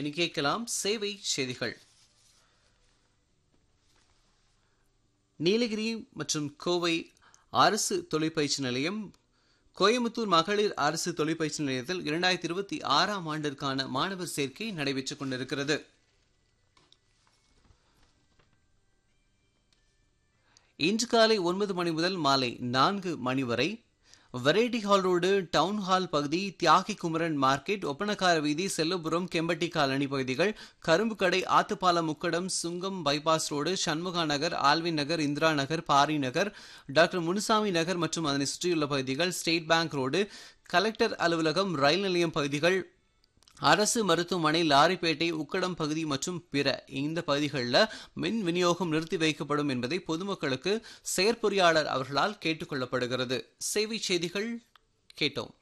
இனி கேட்கலாம் சேவை செய்திகள் நீலகிரி மற்றும் கோவை அரசு தொழிற்பயிற்சி நிலையம் கோயம்புத்தூர் மகளிர் அரசு தொழிற்பயிற்சி நிலையத்தில் இரண்டாயிரத்தி இருபத்தி ஆறாம் ஆண்டிற்கான மாணவர் சேர்க்கை நடைபெற்றுக் கொண்டிருக்கிறது இன்று காலை ஒன்பது மணி முதல் மாலை நான்கு மணி வரை variety hall road town hall பகுதி தியாகி குமரன் மார்க்கெட் ஒப்பனக்கார வீதி செல்லபுரம் கெம்பட்டி காலனி பகுதிகள் Karumbukadai Athupalam Mukkadam Sungam bypass road Shanmuga Nagar Alvin Nagar Indira Nagar Pari Nagar doctor Munusamy Nagar மற்றும் அதனை சுற்றியுள்ள பகுதிகள் ஸ்டேட் பேங்க் ரோடு கலெக்டர் அலுவலகம் ரயில் நிலையம் பகுதிகள் அரசு மருத்துவமனை லாரிப்பேட்டை உக்கடம் பகுதி மற்றும் பிற இந்த பகுதிகளில் மின் விநியோகம் நிறுத்தி வைக்கப்படும் என்பதை பொதுமக்களுக்கு செயற்பொறியாளர் அவர்களால் கேட்டுக்கொள்ளப்படுகிறது சேவை செய்திகள் கேட்டோம்